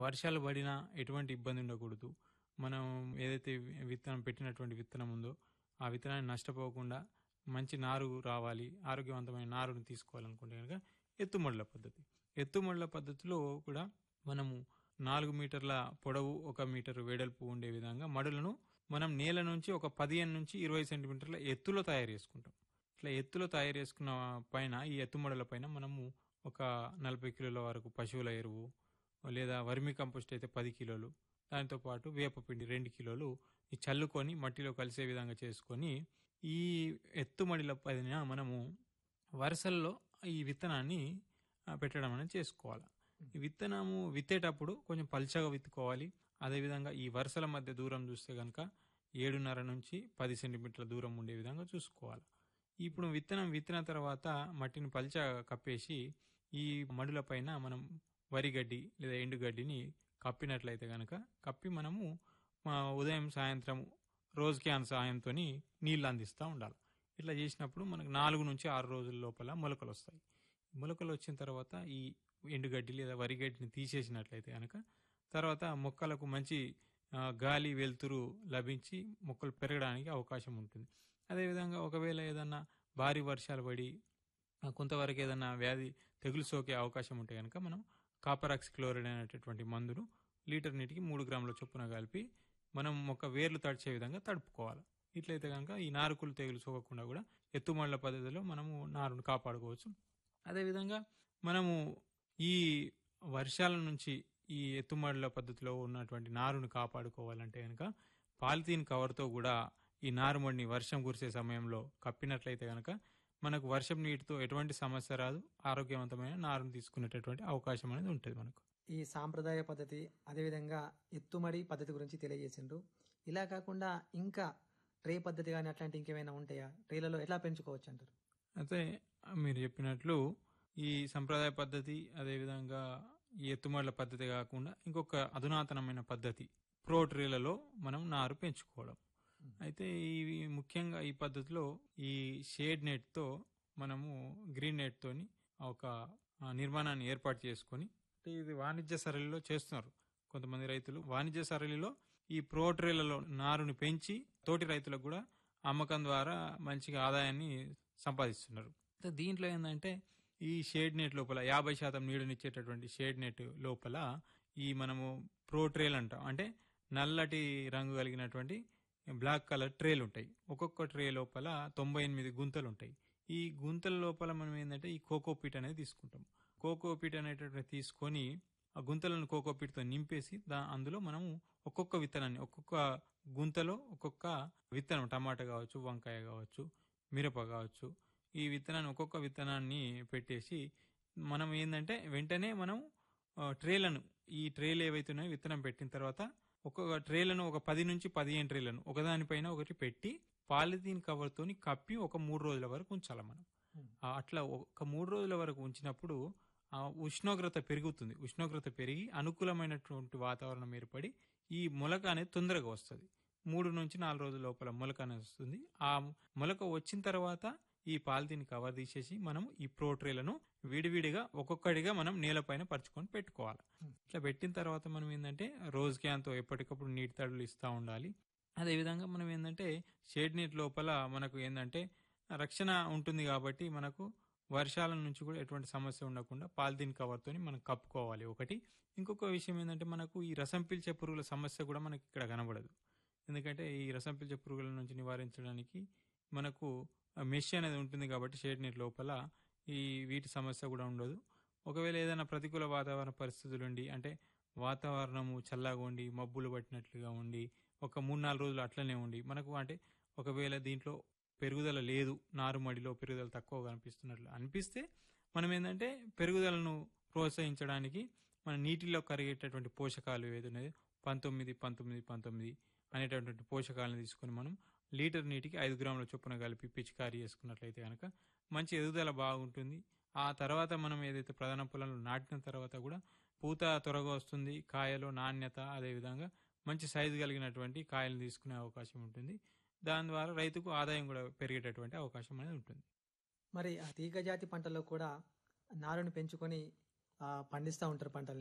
వర్షాలు పడినా ఎటువంటి ఇబ్బంది ఉండకూడదు మనం ఏదైతే వి- విత్తనం పెట్టినటువంటి విత్తనం ఉందో ఆ విత్తనాన్ని నష్టపోకుండా మంచి నారు రావాలి ఆరోగ్యవంతమైన నారుని తీసుకోవాలనుకుంటే కనుక ఎత్తుమడుల పద్ధతి ఎత్తుమడుల పద్ధతిలో కూడా మనము నాలుగు మీటర్ల పొడవు ఒక మీటర్ వెడల్పు ఉండే విధంగా మడులను మనం నేల నుంచి ఒక పదిహేను నుంచి ఇరవై సెంటీమీటర్ల ఎత్తులో తయారు చేసుకుంటాం ఇట్లా ఎత్తులో తయారు చేసుకున్న పైన ఈ ఎత్తుమడుల పైన మనము ఒక నలభై కిలోల వరకు పశువుల ఎరువు లేదా వర్మి కంపోస్ట్ అయితే పది కిలోలు దాంతో పాటు వేపపిండి రెండు కిలోలు ఈ చల్లుకొని మట్టిలో కలిసే విధంగా చేసుకొని ఈ ఎత్తుమడిల పైన మనము వరుసల్లో ఈ విత్తనాన్ని ఆ, పెట్టడం అనేది చేసుకోవాలి ఈ విత్తనము విత్తేటప్పుడు కొంచెం పల్చగా విత్తుకోవాలి అదేవిధంగా ఈ వరుసల మధ్య దూరం చూస్తే కనుక ఏడున్నర నుంచి పది సెంటీమీటర్ల దూరం ఉండే విధంగా చూసుకోవాలి ఇప్పుడు విత్తనం విత్తిన తర్వాత మట్టిని పల్చగా కప్పేసి ఈ మడుల పైన మనం వరి గడ్డి లేదా ఎండుగడ్డిని కప్పినట్లయితే కనుక కప్పి మనము మా ఉదయం సాయంత్రం రోజ్ క్యాన్ సాయంతో నీళ్ళు అందిస్తూ ఉండాలి ఇట్లా చేసినప్పుడు మనకు నాలుగు నుంచి ఆరు రోజుల లోపల మొలకలు వస్తాయి మొలకలు వచ్చిన తర్వాత ఈ ఎండుగడ్డి లేదా వరి గడ్డిని తీసేసినట్లయితే కనుక తర్వాత మొక్కలకు మంచి ఆ, గాలి వెలుతురు లభించి మొక్కలు పెరగడానికి అవకాశం ఉంటుంది అదేవిధంగా ఒకవేళ ఏదన్నా భారీ వర్షాలు పడి ఆ, కొంతవరకు ఏదన్నా వ్యాధి తెగులు సోకే అవకాశం ఉంటే కనుక మనం కాపరాక్స్ క్లోరైడ్ అనేటటువంటి మందును లీటర్ నీటికి మూడు గ్రాముల చొప్పున కలిపి మనం మొక్క వేర్లు తడిచే విధంగా తడుపుకోవాలి ఇట్లయితే కనుక ఈ నారుకులు తెగులు సోకకుండా కూడా ఎత్తుమళ్ల పద్ధతిలో మనము నారును కాపాడుకోవచ్చు అదేవిధంగా మనము ఈ వర్షాల నుంచి ఈ ఎత్తుమడుల పద్ధతిలో ఉన్నటువంటి నారును కాపాడుకోవాలంటే కనుక పాలిథీన్ కవర్తో కూడా ఈ నారుమడిని వర్షం కురిసే సమయంలో కప్పినట్లయితే కనుక మనకు వర్షం నీటితో ఎటువంటి సమస్య రాదు ఆరోగ్యవంతమైన నారును తీసుకునేటటువంటి అవకాశం అనేది ఉంటుంది మనకు ఈ సాంప్రదాయ పద్ధతి అదేవిధంగా ఎత్తుమడి పద్ధతి గురించి తెలియజేసిండ్రు ఇలా కాకుండా ఇంకా ట్రే పద్ధతి కానీ అట్లాంటి ఇంకేమైనా ఉంటాయా ట్రేలలో ఎట్లా పెంచుకోవచ్చు అంటారు అయితే మీరు చెప్పినట్లు ఈ సంప్రదాయ పద్ధతి అదేవిధంగా ఈ ఎత్తుమడుల పద్ధతి కాకుండా ఇంకొక అధునాతనమైన పద్ధతి ప్రోట్రీలలో మనం నారు పెంచుకోవడం అయితే ఇవి ముఖ్యంగా ఈ పద్ధతిలో ఈ షేడ్ నెట్ తో మనము గ్రీన్ నెట్ తోని ఒక ఆ, నిర్మాణాన్ని ఏర్పాటు చేసుకొని అంటే ఇది వాణిజ్య సరళిలో చేస్తున్నారు కొంతమంది రైతులు వాణిజ్య సరళిలో ఈ ప్రోట్రీలలో నారుని పెంచి తోటి రైతులకు కూడా అమ్మకం ద్వారా మంచిగా ఆదాయాన్ని సంపాదిస్తున్నారు అయితే దీంట్లో ఏంటంటే ఈ షేడ్ నెట్ లోపల యాభై శాతం నీడనిచ్చేటటువంటి షేడ్ నెట్ లోపల ఈ మనము ప్రో ట్రేల్ అంటాం అంటే నల్లటి రంగు కలిగినటువంటి బ్లాక్ కలర్ ట్రేలు ఉంటాయి ఒక్కొక్క ట్రే లోపల తొంభై ఎనిమిది గుంతలు ఉంటాయి ఈ గుంతల లోపల మనం ఏంటంటే ఈ కోకోపీట్ అనేది తీసుకుంటాం కోకోపీట్ అనేటటువంటి తీసుకొని ఆ గుంతలను కోకోపీట్తో నింపేసి దా అందులో మనము ఒక్కొక్క విత్తనాన్ని ఒక్కొక్క గుంతలో ఒక్కొక్క విత్తనం టమాటా కావచ్చు వంకాయ కావచ్చు మిరప కావచ్చు ఈ విత్తనాన్ని ఒక్కొక్క విత్తనాన్ని పెట్టేసి మనం ఏంటంటే వెంటనే మనం ఆ, ట్రేలను ఈ ట్రేలు ఏవైతే ఉన్నాయో విత్తనం పెట్టిన తర్వాత ఒక్కొక్క ట్రేలను ఒక పది నుంచి పదిహేను ట్రేలను ఒకదానిపైన ఒకటి పెట్టి పాలిథీన్ కవర్ తోని కప్పి ఒక మూడు రోజుల వరకు ఉంచాలి మనం ఆ, అట్లా ఒక మూడు రోజుల వరకు ఉంచినప్పుడు ఆ ఉష్ణోగ్రత పెరుగుతుంది ఉష్ణోగ్రత పెరిగి అనుకూలమైనటువంటి వాతావరణం ఏర్పడి ఈ మొలక అనేది తొందరగా వస్తుంది మూడు నుంచి నాలుగు రోజుల లోపల మొలక అనేది వస్తుంది ఆ మొలక వచ్చిన తర్వాత ఈ పాలిథీన్ కవర్ తీసేసి మనం ఈ ప్రోట్రేలను విడివిడిగా ఒక్కొక్కడిగా మనం నేలపైన పరుచుకొని పెట్టుకోవాలి ఇట్లా పెట్టిన తర్వాత మనం ఏంటంటే రోజ్ క్యాన్ తో ఎప్పటికప్పుడు నీటి తడులు ఇస్తూ ఉండాలి అదే విధంగా మనం ఏంటంటే షేడ్ నీటి లోపల మనకు ఏంటంటే రక్షణ ఉంటుంది కాబట్టి మనకు వర్షాల నుంచి కూడా ఎటువంటి సమస్య ఉండకుండా పాలిథీన్ కవర్ తోని మనం కప్పుకోవాలి ఒకటి ఇంకొక విషయం ఏంటంటే మనకు ఈ రసం పీల్చే పురుగుల సమస్య కూడా మనకి ఇక్కడ కనబడదు ఎందుకంటే ఈ రసం పీల్చే పురుగుల నుంచి నివారించడానికి మనకు మెష్ అనేది ఉంటుంది కాబట్టి షేడ్ నీటి లోపల ఈ వీటి సమస్య కూడా ఉండదు ఒకవేళ ఏదైనా ప్రతికూల వాతావరణ పరిస్థితులు ఉండి అంటే వాతావరణము చల్లగా ఉండి మబ్బులు పట్టినట్లుగా ఉండి ఒక మూడు నాలుగు రోజులు అట్లనే ఉండి మనకు అంటే ఒకవేళ దీంట్లో పెరుగుదల లేదు నారుమడిలో పెరుగుదల తక్కువ కనిపిస్తున్నట్లు అనిపిస్తే మనం ఏంటంటే పెరుగుదలను ప్రోత్సహించడానికి మన నీటిలో కరిగేటటువంటి పోషకాలు ఏదైతే పంతొమ్మిది పంతొమ్మిది పంతొమ్మిది అనేటటువంటి పోషకాలను తీసుకొని మనం లీటర్ నీటికి ఐదు గ్రాముల చొప్పున కలిపి పిచికారీ చేసుకున్నట్లయితే కనుక మంచి ఎదుగుదల బాగుంటుంది ఆ తర్వాత మనం ఏదైతే ప్రధాన పొలంలో నాటిన తర్వాత కూడా పూత త్వరగా వస్తుంది కాయలో నాణ్యత అదేవిధంగా మంచి సైజు కలిగినటువంటి కాయలు తీసుకునే అవకాశం ఉంటుంది దాని ద్వారా రైతుకు ఆదాయం కూడా పెరిగేటటువంటి అవకాశం అనేది ఉంటుంది మరి ఆ తీగ జాతి పంటల్లో కూడా నారుని పెంచుకొని ఆ, పండిస్తూ ఉంటారు పంటల్ని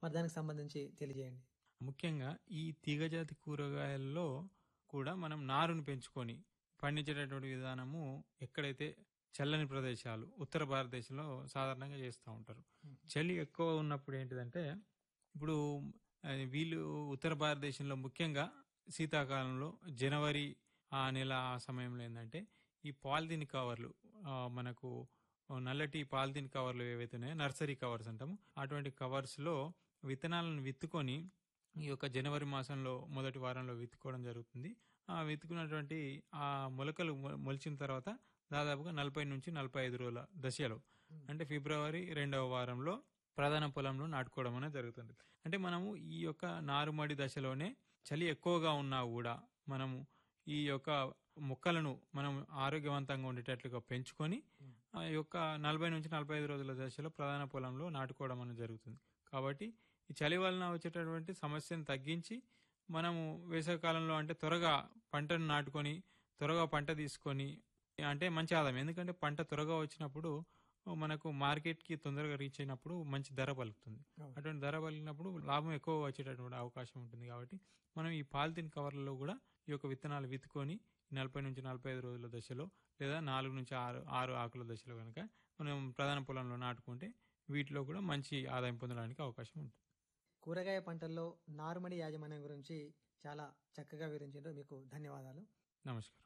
మరి దానికి సంబంధించి తెలియజేయండి ముఖ్యంగా ఈ తీగజాతి కూరగాయల్లో కూడా మనం నారును పెంచుకొని పండించేటటువంటి విధానము ఎక్కడైతే చల్లని ప్రదేశాలు ఉత్తర భారతదేశంలో సాధారణంగా చేస్తూ ఉంటారు చలి ఎక్కువ ఉన్నప్పుడు ఏంటిదంటే ఇప్పుడు ఆ, వీళ్ళు ఉత్తర భారతదేశంలో ముఖ్యంగా శీతాకాలంలో జనవరి ఆ నెల ఆ సమయంలో ఏంటంటే ఈ పాలిథిన్ కవర్లు ఆ, మనకు నల్లటి పాలిథిన్ కవర్లు ఏవైతే ఉన్నాయో నర్సరీ కవర్స్ అంటాము అటువంటి కవర్స్లో విత్తనాలను విత్తుకొని ఈ యొక్క జనవరి మాసంలో మొదటి వారంలో విత్తుకోవడం జరుగుతుంది ఆ విత్తుకున్నటువంటి ఆ మొలకలు మొ- మొలిచిన తర్వాత దాదాపుగా నలభై నుంచి నలభై ఐదు రోజుల దశలో అంటే ఫిబ్రవరి రెండవ వారంలో ప్రధాన పొలంలో నాటుకోవడం అనేది జరుగుతుంది అంటే మనము ఈ యొక్క నారుమడి దశలోనే చలి ఎక్కువగా ఉన్నా కూడా మనము ఈ యొక్క మొక్కలను మనం ఆరోగ్యవంతంగా ఉండేటట్లుగా పెంచుకొని ఆ యొక్క నలభై నుంచి నలభై ఐదు రోజుల దశలో ప్రధాన పొలంలో నాటుకోవడం అనేది జరుగుతుంది కాబట్టి ఈ చలి వలన వచ్చేటటువంటి సమస్యను తగ్గించి మనము వేసవికాలంలో అంటే త్వరగా పంటను నాటుకొని త్వరగా పంట తీసుకొని అంటే మంచి ఆదాయం ఎందుకంటే పంట త్వరగా వచ్చినప్పుడు మనకు మార్కెట్కి తొందరగా రీచ్ అయినప్పుడు మంచి ధర పలుకుతుంది అవును. అటువంటి ధర పలికినప్పుడు లాభం ఎక్కువ వచ్చేటటువంటి అవకాశం ఉంటుంది కాబట్టి మనం ఈ పాలిథిన్ కవర్లలో కూడా ఈ యొక్క విత్తనాలు విత్తుకొని నలభై నుంచి నలభై ఐదు రోజుల దశలో లేదా నాలుగు నుంచి ఆరు ఆరు ఆకుల దశలో కనుక మనం ప్రధాన పొలంలో నాటుకుంటే వీటిలో కూడా మంచి ఆదాయం పొందడానికి అవకాశం ఉంటుంది కూరగాయ పంటల్లో నారుమడి యాజమాన్యం గురించి చాలా చక్కగా వివరించారు మీకు ధన్యవాదాలు నమస్కారం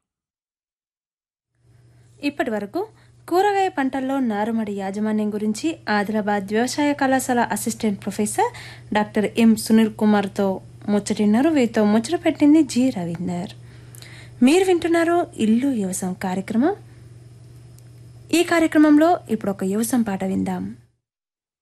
ఇప్పటి వరకు కూరగాయ పంటల్లో నారుమడి యాజమాన్యం గురించి ఆదిలాబాద్ వ్యవసాయ కళాశాల assistant professor doctor M Sunil కుమార్తో ముచ్చటిన్నారు వీరితో ముచ్చట పెట్టింది జి రవీందర్ మీరు వింటున్నారు ఇల్లు వ్యవసాయం కార్యక్రమం ఈ కార్యక్రమంలో ఇప్పుడు ఒక వ్యవసాయం పాట విందాం